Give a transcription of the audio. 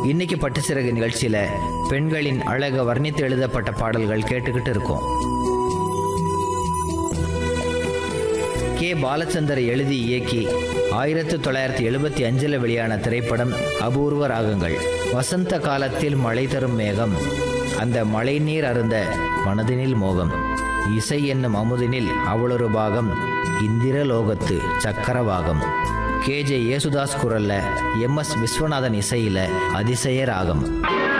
இன்னைக்கு பட்டுச்சிறகு நிகழ்ச்சியில பெண்களின் அழக வர்ணித்து எழுதப்பட்ட பாடல்கள் கேட்டுக்கிட்டு இருக்கோம் கே பாலச்சந்தர் எழுதி இயக்கி ஆயிரத்தி தொள்ளாயிரத்தி எழுபத்தி அஞ்சில் வெளியான திரைப்படம் அபூர்வ ராகங்கள் வசந்த காலத்தில் மழை தரும் மேகம் அந்த மழை நீர் அருந்த மனதினில் மோகம் இசை என்னும் அமுதினில் அவளொரு பாகம் இந்திர லோகத்து சக்கரவாகம் கே ஜே யேசுதாஸ் குரல்ல எம் எஸ் விஸ்வநாதன் இசையில அதிசய ராகம்